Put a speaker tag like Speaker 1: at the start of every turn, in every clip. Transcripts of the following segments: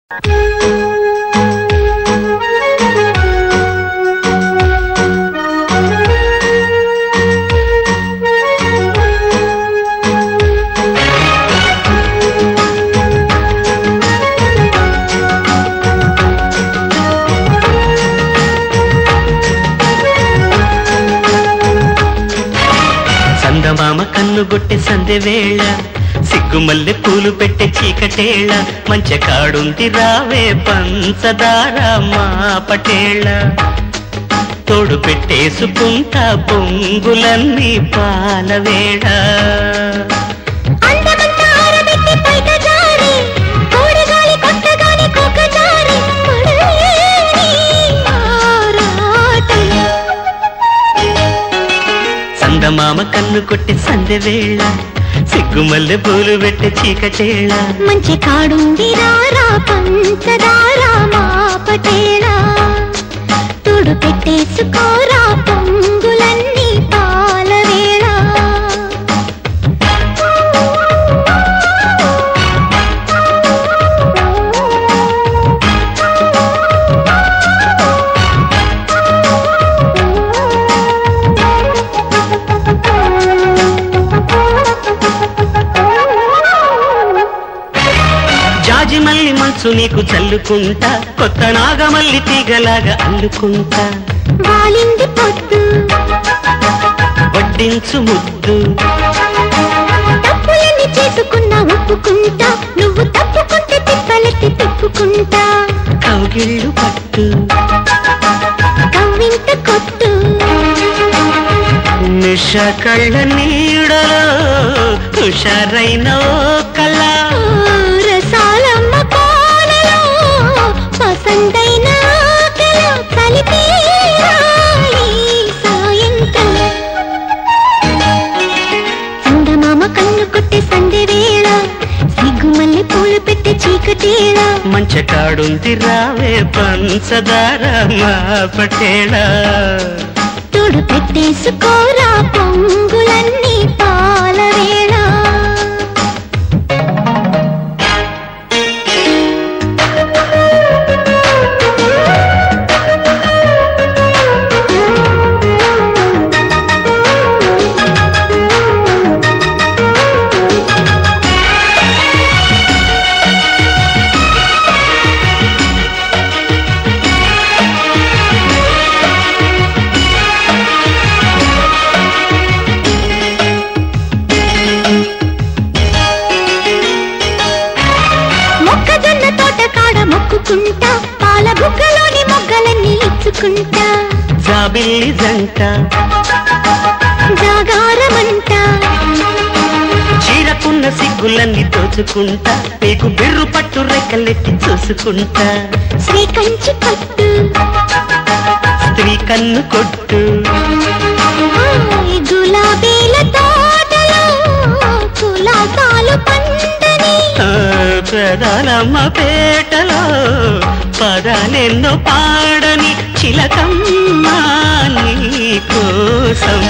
Speaker 1: చందమామ కన్నుగొట్టె సందె వేళ సిగ్గుమల్లె పూలు పెట్టే చీకటేళ మంచె కాడుంది రావే పంచదార మా పటేళ తోడు పెట్టేసుకుంటా పొంగులన్నీ పాలవేళ
Speaker 2: అందమంతా ఆరబెట్టి బయట జారి, కోడగాలి కొట్టగానే కోక జారి, పడలేని ఆరాటం.
Speaker 1: చందమామ కన్ను కొట్టి సందె వేళ సిగ్గుమల్లె పూలు పెట్టే చీకటేళ
Speaker 2: మంచి కాడుంది రారా పంచదార మా పటేళ తుడు పెట్టేసుకోరా పొంగులన్నీ పాలవేళ
Speaker 1: జాజి మల్లి మంచు నీకు చల్లుకుంటా కొత్త నాగమల్లి తీగలాగా అల్లుకుంటా
Speaker 2: వాలింది పొద్దు
Speaker 1: వడ్డించు ముద్దు
Speaker 2: తప్పులన్నీ చేసుకున్నా ఒప్పుకుంటా నువ్వు తప్పుకుంటే తిప్పలెత్తి తిప్పుకుంటా
Speaker 1: కౌగిళ్ళు పట్టు
Speaker 2: కవ్వింత కొట్టు
Speaker 1: నిష కళ్ళ నీడలో హుషారైన ఓ కళ
Speaker 2: ఓ రసాలమ్మ పాలలో పసందైన ఆకల కలిపి రాయి సాయంకాలం చందమామ కన్ను కొట్టే సందె వేళ సిగ్గుమల్లి పూలు పెట్టే చీకటేళ
Speaker 1: మంచ కాడుంది రావే పంచదార మా పటేళ
Speaker 2: తోడు పెట్టేసుకోరా పొంగులన్నీ పాలవేళ మొక్కజొన్న తోట కాడ మొక్కుకుంటా పాల బుగ్గలోని మొగ్గలన్నీ ఇచ్చుకుంటా
Speaker 1: జాబిల్లి జంట
Speaker 2: జాగారమంటా
Speaker 1: చీరకున్న సిగ్గులన్నీ దోచుకుంటా నీకు బిర్రు పట్టు రెక్కలెట్టి చూసుకుంటా
Speaker 2: శ్రీ కంచి పట్టు
Speaker 1: స్త్రీ కన్ను కొట్టు
Speaker 2: హాయ్ గులాబీల తోటలో కులాసాలు పండని
Speaker 1: ఆ, ప్రధానమ్మ పేటలో పదాలెన్నో పాడని చిలకమ్మ నీ కోసం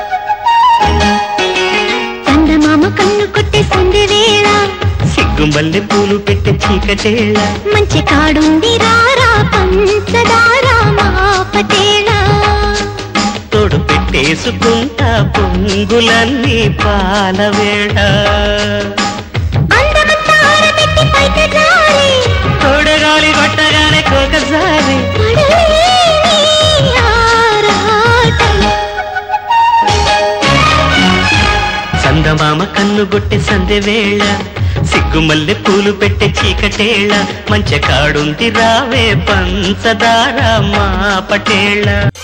Speaker 2: చందమామ కన్ను కొట్టే సందె వేళ
Speaker 1: సిగ్గుమల్లె పూలు పెట్టే చీకటేళ
Speaker 2: మంచి కాడుంది రారా పంచదార మా పటేళ
Speaker 1: తోడు పెట్టేసుకుంటా పొంగులన్నీ పాలవేళ
Speaker 2: అందమంతా ఆరబెట్టి పైట జారి,
Speaker 1: తోడగాలి కొట్టగానే కోకసారి
Speaker 2: పడలేని ఆరాటం.
Speaker 1: చందమామ కన్ను గొట్టె సందె వేళ సిగ్గుమల్లె పూలు పెట్టే చీకటేళ మంచె కాడుంది రావే పంచదార మా పటేళ